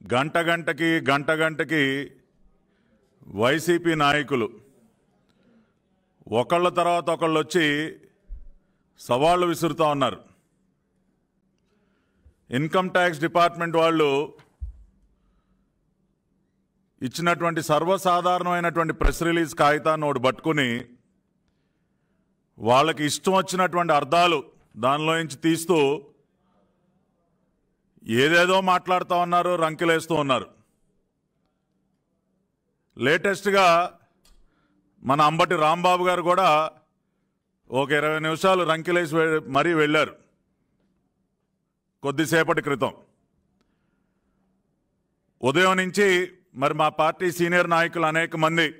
గంట గంటకి గంట గంటకి వైసీపీ నాయకులు ఒకళ్ళ తర్వాత ఒకళ్ళు వచ్చి సవాళ్లు విసురుతూ ఉన్నారు ఇన్కమ్ ట్యాక్స్ డిపార్ట్మెంట్ వాళ్ళు ఇచ్చినటువంటి సర్వసాధారణమైనటువంటి ప్రెస్ రిలీజ్ కాగితాన్ని ఒకటి పట్టుకుని వాళ్ళకి ఇష్టం వచ్చినటువంటి అర్థాలు దానిలో నుంచి తీస్తూ ఏదేదో మాట్లాడుతూ ఉన్నారు రంకెలేస్తూ ఉన్నారు లేటెస్ట్గా మన అంబటి రాంబాబు గారు కూడా ఒక ఇరవై నిమిషాలు రంకెలేసి వె- మరీ వెళ్ళారు కొద్దిసేపటి క్రితం ఉదయం నుంచి మరి మా పార్టీ సీనియర్ నాయకులు అనేక మంది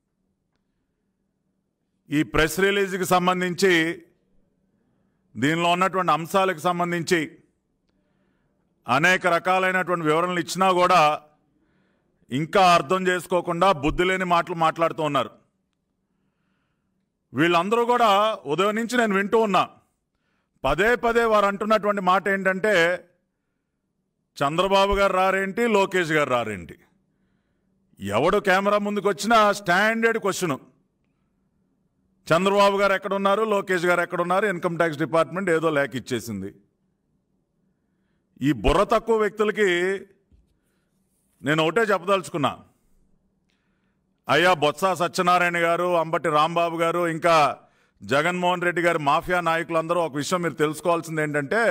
ఈ ప్రెస్ రిలీజ్కి సంబంధించి దీనిలో ఉన్నటువంటి అంశాలకు సంబంధించి అనేక రకాలైనటువంటి వివరణలు ఇచ్చినా కూడా ఇంకా అర్థం చేసుకోకుండా బుద్ధి లేని మాటలు మాట్లాడుతూ ఉన్నారు వీళ్ళందరూ కూడా ఉదయం నుంచి నేను వింటూ ఉన్నా పదే పదే వారు అంటున్నటువంటి మాట ఏంటంటే చంద్రబాబు గారు రారేంటి లోకేష్ గారు రారేంటి ఎవడు కెమెరా ముందుకు వచ్చినా స్టాండర్డ్ క్వశ్చన్ చంద్రబాబు గారు ఎక్కడున్నారు లోకేష్ గారు ఎక్కడున్నారు ఇన్కమ్ ట్యాక్స్ డిపార్ట్మెంట్ ఏదో లేఖ ఇచ్చేసింది ఈ బుర్ర తక్కువ వ్యక్తులకి నేను ఒకటే చెప్పదలుచుకున్నా అయ్యా బొత్స సత్యనారాయణ గారు అంబటి రాంబాబు గారు ఇంకా జగన్మోహన్ రెడ్డి గారి మాఫియా నాయకులందరూ ఒక విషయం మీరు తెలుసుకోవాల్సింది ఏంటంటే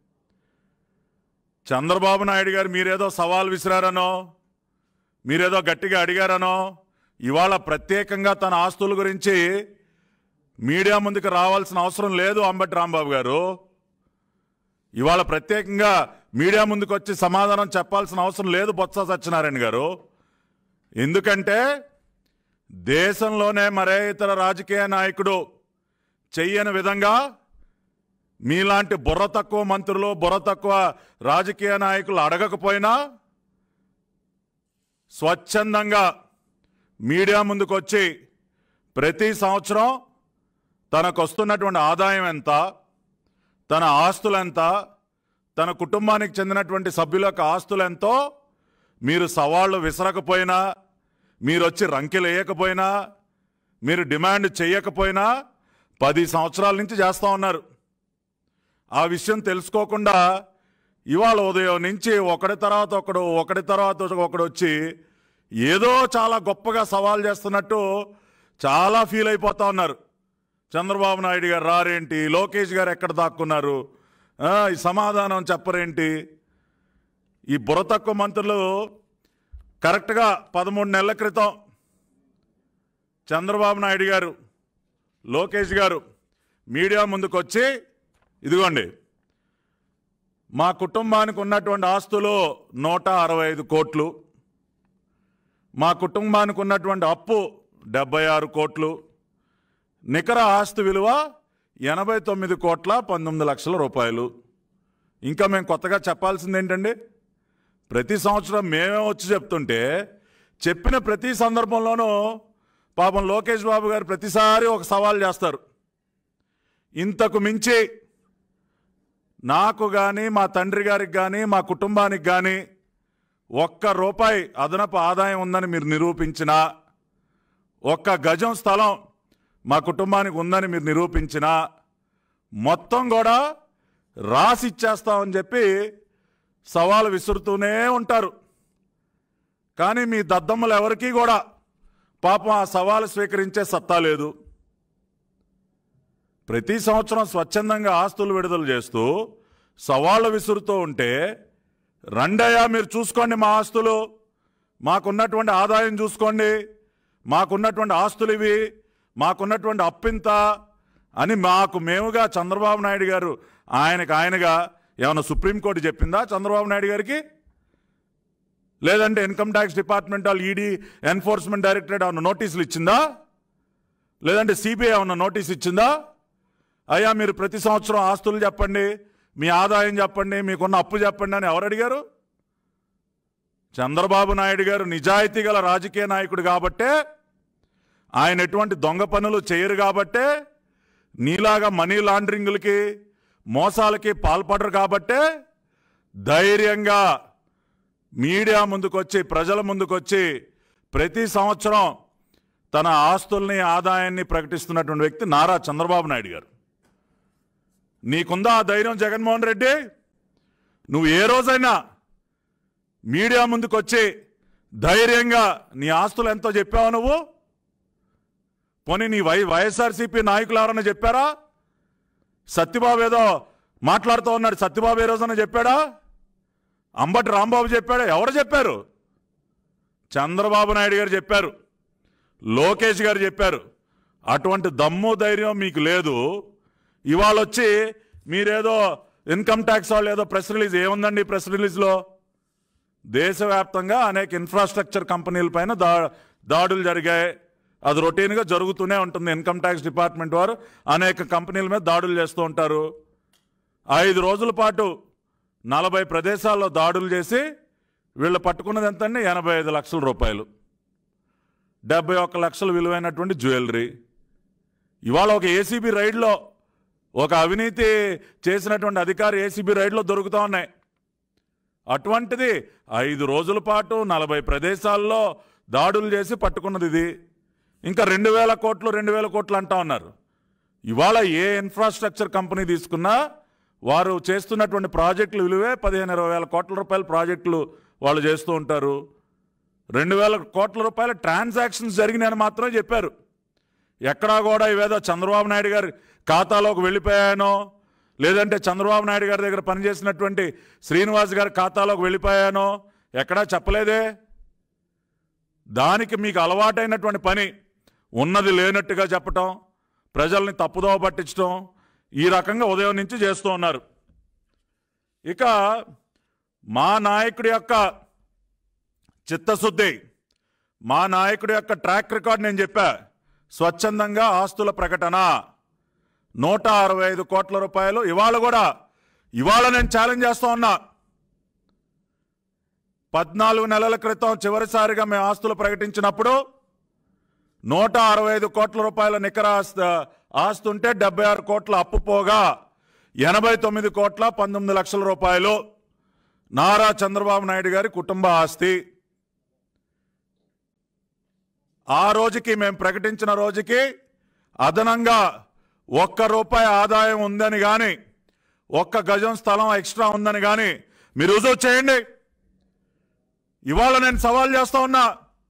చంద్రబాబు నాయుడు గారు మీరేదో సవాల్ విసిరారనో మీరేదో గట్టిగా అడిగారనో ఇవాళ ప్రత్యేకంగా తన ఆస్తుల గురించి మీడియా ముందుకు రావాల్సిన అవసరం లేదు అంబటి రాంబాబు గారు ఇవాళ ప్రత్యేకంగా మీడియా ముందుకు వచ్చి సమాధానం చెప్పాల్సిన అవసరం లేదు బొత్స సత్యనారాయణ గారు ఎందుకంటే దేశంలోనే మరే ఇతర రాజకీయ నాయకుడు చెయ్యని విధంగా మీలాంటి బుర్ర తక్కువ మంత్రులు బుర్ర తక్కువ రాజకీయ నాయకులు అడగకపోయినా స్వచ్ఛందంగా మీడియా ముందుకు వచ్చి ప్రతి సంవత్సరం తనకు వస్తున్నటువంటి ఆదాయం ఎంత తన ఆస్తులు ఎంత తన కుటుంబానికి చెందినటువంటి సభ్యుల యొక్క ఆస్తులు ఎంతో మీరు సవాళ్లు విసరకపోయినా మీరు వచ్చి రంకెలు వేయకపోయినా మీరు డిమాండ్ చేయకపోయినా పది సంవత్సరాల నుంచి చేస్తూ ఉన్నారు ఆ విషయం తెలుసుకోకుండా ఇవాళ ఉదయం నుంచి ఒకడి తర్వాత ఒకడు ఒకడి తర్వాత ఒకడు వచ్చి ఏదో చాలా గొప్పగా సవాల్ చేస్తున్నట్టు చాలా ఫీల్ అయిపోతా ఉన్నారు చంద్రబాబు నాయుడు గారు రారేంటి లోకేష్ గారు ఎక్కడ దాక్కున్నారు ఆ, ఈ సమాధానం చెప్పరేంటి ఈ బుర్ర తక్కువ మంత్రులు కరెక్ట్గా పదమూడు నెలల క్రితం చంద్రబాబు నాయుడు గారు లోకేష్ గారు మీడియా ముందుకు వచ్చి ఇదిగోండి మా కుటుంబానికి ఉన్నటువంటి ఆస్తులు నూట అరవై ఐదు కోట్లు మా కుటుంబానికి ఉన్నటువంటి అప్పు డెబ్బై ఆరు కోట్లు నికర ఆస్తి విలువ ఎనభై తొమ్మిది కోట్ల పంతొమ్మిది లక్షల రూపాయలు ఇంకా మేము కొత్తగా చెప్పాల్సింది ఏంటండి ప్రతి సంవత్సరం మేమే వచ్చి చెప్తుంటే చెప్పిన ప్రతి సందర్భంలోనూ పాపం లోకేష్ బాబు గారు ప్రతిసారి ఒక సవాల్ చేస్తారు ఇంతకు మించి నాకు కానీ మా తండ్రి గారికి కానీ మా కుటుంబానికి కానీ ఒక్క రూపాయి అదనపు ఆదాయం ఉందని మీరు నిరూపించినా ఒక్క గజం స్థలం మా కుటుంబానికి ఉందని మీరు నిరూపించినా మొత్తం కూడా రాసి ఇచ్చేస్తామని చెప్పి సవాలు విసురుతూనే ఉంటారు కానీ మీ దద్దమ్మలు ఎవరికీ కూడా పాపం ఆ సవాలు స్వీకరించే సత్తా లేదు ప్రతి సంవత్సరం స్వచ్ఛందంగా ఆస్తులు విడుదల చేస్తూ సవాళ్ళు విసురుతూ ఉంటే రండయ్యా మీరు చూసుకోండి మా ఆస్తులు మాకున్నటువంటి ఆదాయం చూసుకోండి మాకున్నటువంటి ఆస్తులు ఇవి మాకున్నటువంటి అప్పింత అని మాకు మేముగా చంద్రబాబు నాయుడు గారు ఆయనకు ఆయనగా ఏమైనా సుప్రీంకోర్టు చెప్పిందా చంద్రబాబు నాయుడు గారికి లేదంటే ఇన్కమ్ ట్యాక్స్ డిపార్ట్మెంట్ వాళ్ళు ఈడీ ఎన్ఫోర్స్మెంట్ డైరెక్టరేట్ ఏమైనా నోటీసులు ఇచ్చిందా లేదంటే సిబిఐ ఏమన్నా నోటీస్ ఇచ్చిందా అయ్యా మీరు ప్రతి సంవత్సరం ఆస్తులు చెప్పండి మీ ఆదాయం చెప్పండి మీకున్న అప్పు చెప్పండి అని ఎవరు అడిగారు చంద్రబాబు నాయుడు గారు నిజాయితీ గల రాజకీయ నాయకుడు కాబట్టే ఆయన ఎటువంటి దొంగ పనులు చేయరు కాబట్టే నీలాగా మనీ లాండరింగ్లకి మోసాలకి పాల్పడరు కాబట్టే ధైర్యంగా మీడియా ముందుకొచ్చి ప్రజల ముందుకొచ్చి ప్రతి సంవత్సరం తన ఆస్తుల్ని ఆదాయాన్ని ప్రకటిస్తున్నటువంటి వ్యక్తి నారా చంద్రబాబు నాయుడు గారు నీకుందా ఆ ధైర్యం జగన్మోహన్ రెడ్డి నువ్వు ఏ రోజైనా మీడియా ముందుకొచ్చి ధైర్యంగా నీ ఆస్తులు ఎంతో చెప్పావు నువ్వు పోనీ నీ వై వైఎస్ఆర్సీపీ నాయకులు ఎవరన్నా చెప్పారా సత్యబాబు ఏదో మాట్లాడుతూ ఉన్నాడు సత్యబాబు ఏ రోజన్నా చెప్పాడా అంబటి రాంబాబు చెప్పాడా ఎవరు చెప్పారు చంద్రబాబు నాయుడు గారు చెప్పారు లోకేష్ గారు చెప్పారు అటువంటి దమ్ము ధైర్యం మీకు లేదు ఇవాళ వచ్చి మీరేదో ఇన్కమ్ ట్యాక్స్ వాళ్ళు ఏదో ప్రెస్ రిలీజ్ ఏముందండి ప్రెస్ రిలీజ్లో దేశవ్యాప్తంగా అనేక ఇన్ఫ్రాస్ట్రక్చర్ కంపెనీల పైన దా దాడులు జరిగాయి అది రొటీన్గా జరుగుతూనే ఉంటుంది ఇన్కమ్ ట్యాక్స్ డిపార్ట్మెంట్ వారు అనేక కంపెనీల మీద దాడులు చేస్తూ ఉంటారు ఐదు రోజుల పాటు నలభై ప్రదేశాల్లో దాడులు చేసి వీళ్ళు పట్టుకున్నది ఎంతండి ఎనభై ఐదు లక్షల రూపాయలు డెబ్బై ఒక్క లక్షల విలువైనటువంటి జ్యువెలరీ ఇవాళ ఒక ఏసీబీ రైడ్లో ఒక అవినీతి చేసినటువంటి అధికారి ఏసీబీ రైడ్లో దొరుకుతూ ఉన్నాయి అటువంటిది ఐదు రోజుల పాటు నలభై ప్రదేశాల్లో దాడులు చేసి పట్టుకున్నది ఇది ఇంకా రెండు వేల కోట్లు రెండు వేల కోట్లు అంటా ఉన్నారు ఇవాళ ఏ ఇన్ఫ్రాస్ట్రక్చర్ కంపెనీ తీసుకున్నా వారు చేస్తున్నటువంటి ప్రాజెక్టులు విలువే పదిహేను ఇరవై వేల కోట్ల రూపాయల ప్రాజెక్టులు వాళ్ళు చేస్తూ ఉంటారు రెండు వేల కోట్ల రూపాయల ట్రాన్సాక్షన్స్ జరిగినాయని మాత్రమే చెప్పారు ఎక్కడా కూడా ఇవేదో చంద్రబాబు నాయుడు గారి ఖాతాలోకి వెళ్ళిపోయానో లేదంటే చంద్రబాబు నాయుడు గారి దగ్గర పనిచేసినటువంటి శ్రీనివాస్ గారి ఖాతాలోకి వెళ్ళిపోయానో ఎక్కడా చెప్పలేదే దానికి మీకు అలవాటైనటువంటి పని ఉన్నది లేనట్టుగా చెప్పటం ప్రజల్ని తప్పుదోవ పట్టించడం ఈ రకంగా ఉదయం నుంచి చేస్తూ ఉన్నారు ఇక మా నాయకుడి యొక్క చిత్తశుద్ధి మా నాయకుడి యొక్క ట్రాక్ రికార్డ్ నేను చెప్పా స్వచ్ఛందంగా ఆస్తుల ప్రకటన నూట అరవై ఐదు కోట్ల రూపాయలు ఇవాళ కూడా ఇవాళ నేను ఛాలెంజ్ చేస్తా ఉన్నా పద్నాలుగు నెలల క్రితం చివరిసారిగా మేము ఆస్తులు ప్రకటించినప్పుడు నూట అరవై ఐదు కోట్ల రూపాయల నికర ఆస్తి ఆస్తి ఉంటే డెబ్బై ఆరు కోట్ల అప్పు పోగా ఎనభై తొమ్మిది కోట్ల పంతొమ్మిది లక్షల రూపాయలు నారా చంద్రబాబు నాయుడు గారి కుటుంబ ఆస్తి ఆ రోజుకి మేము ప్రకటించిన రోజుకి అదనంగా ఒక్క రూపాయి ఆదాయం ఉందని కానీ ఒక్క గజం స్థలం ఎక్స్ట్రా ఉందని కానీ మీరు రుజువు చేయండి ఇవాళ నేను సవాల్ చేస్తా ఉన్నా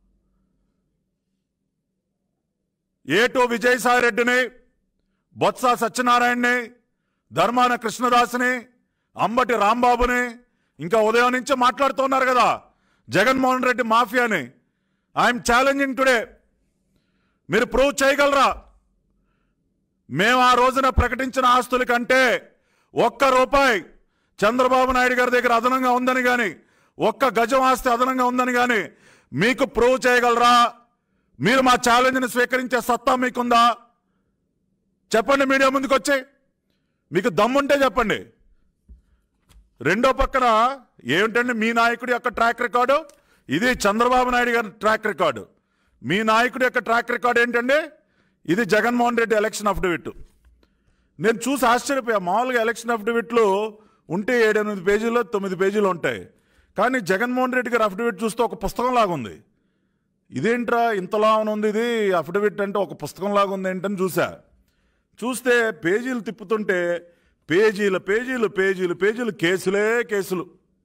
ఏటూ విజయసాయి రెడ్డిని బొత్స సత్యనారాయణని ధర్మాన కృష్ణదాస్ని అంబటి రాంబాబుని ఇంకా ఉదయం నుంచి మాట్లాడుతున్నారు కదా జగన్మోహన్ రెడ్డి మాఫియాని ఐఎమ్ ఛాలెంజింగ్ టుడే మీరు ప్రూవ్ చేయగలరా మేము ఆ రోజున ప్రకటించిన ఆస్తుల కంటే ఒక్క రూపాయి చంద్రబాబు నాయుడు గారి దగ్గర అదనంగా ఉందని కానీ ఒక్క గజం ఆస్తి అదనంగా ఉందని కానీ మీకు ప్రూవ్ చేయగలరా మీరు మా ఛాలెంజ్ని స్వీకరించే సత్తా మీకుందా చెప్పండి మీడియా ముందుకు వచ్చి మీకు దమ్ముంటే చెప్పండి రెండో పక్కన ఏమిటండి మీ నాయకుడి యొక్క ట్రాక్ రికార్డు ఇది చంద్రబాబు నాయుడు గారి ట్రాక్ రికార్డు మీ నాయకుడి యొక్క ట్రాక్ రికార్డు ఏంటండి ఇది జగన్మోహన్ రెడ్డి ఎలక్షన్ అఫిడవిట్ నేను చూసి ఆశ్చర్యపోయా మామూలుగా ఎలక్షన్ అఫిడవిట్లు ఉంటే ఏడెనిమిది పేజీలు తొమ్మిది పేజీలు ఉంటాయి కానీ జగన్మోహన్ రెడ్డి గారి అఫిడవిట్ చూస్తే ఒక పుస్తకం లాగా ఉంది ఇదేంట్రా ఇంతలా ఉంది ఇది అఫిడవిట్ అంటే ఒక పుస్తకం లాగా ఉంది ఏంటని చూసా చూస్తే పేజీలు తిప్పుతుంటే పేజీల పేజీలు పేజీలు పేజీలు కేసులే కేసులు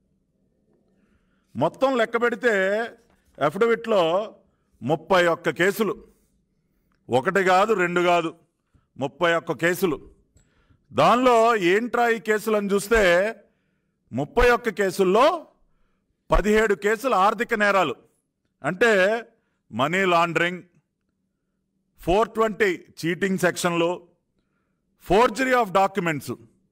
మొత్తం లెక్క పెడితే అఫిడవిట్లో ముప్పై ఒక్క కేసులు ఒకటి కాదు రెండు కాదు ముప్పై ఒక్క కేసులు దానిలో ఏంట్రా ఈ కేసులు అని చూస్తే ముప్పై ఒక్క కేసుల్లో పదిహేడు కేసులు ఆర్థిక నేరాలు అంటే money laundering four twenty cheating సెక్షన్లు ఫోర్జరీ ఆఫ్ డాక్యుమెంట్స్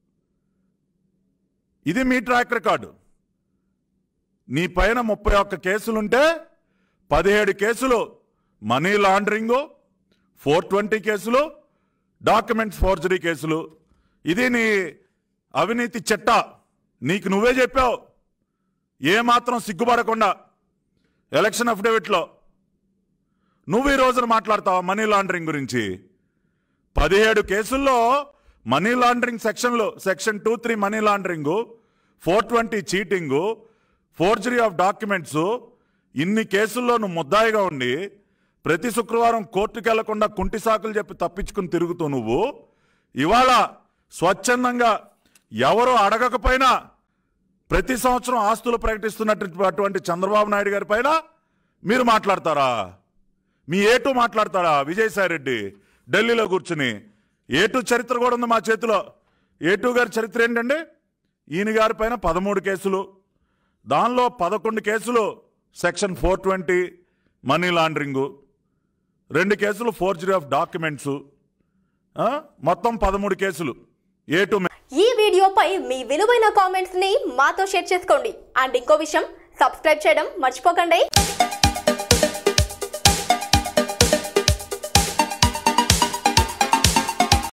ఇది మీ ట్రాక్ రికార్డు నీ పైన ముప్పై ఒక్క కేసులుంటే పదిహేడు కేసులు మనీ లాండరింగు ఫోర్ ట్వంటీ కేసులు డాక్యుమెంట్స్ ఫోర్జరీ కేసులు ఇది నీ అవినీతి చట్ట నీకు నువ్వే చెప్పావు ఏమాత్రం సిగ్గుపడకుండా ఎలక్షన్ అఫిడవిట్లో నువ్వు ఈ రోజున మాట్లాడతావా మనీ లాండరింగ్ గురించి పదిహేడు కేసుల్లో మనీ లాండరింగ్ సెక్షన్లో section two three money laundering four twenty cheating forgery of documents ఇన్ని కేసుల్లో నువ్వు ముద్దాయిగా ఉండి ప్రతి శుక్రవారం కోర్టుకు వెళ్లకుండా కుంటి సాకులు చెప్పి తప్పించుకుని తిరుగుతూ నువ్వు ఇవాళ స్వచ్ఛందంగా ఎవరు అడగకపోయినా ప్రతి సంవత్సరం ఆస్తులు ప్రకటిస్తున్నటువంటి చంద్రబాబు నాయుడు గారి పైన మీరు మాట్లాడతారా మీ ఏటు మాట్లాడతారా విజయసాయి రెడ్డి ఢిల్లీలో కూర్చుని ఏటు చరిత్ర కూడా ఉంది మా చేతిలో ఏటు గారి చరిత్ర ఏంటండి ఈయన గారి పైన పదమూడు కేసులు దానిలో పదకొండు కేసులు section four twenty money laundering రెండు కేసులు ఫోర్జరీ ఆఫ్ డాక్యుమెంట్స్ మొత్తం పదమూడు కేసులు ఏటు ఈ వీడియోపై మీ విలువైన కామెంట్స్ ని మాతో షేర్ చేసుకోండి అండ్ ఇంకో విషయం సబ్స్క్రైబ్ చేయడం మర్చిపోకండి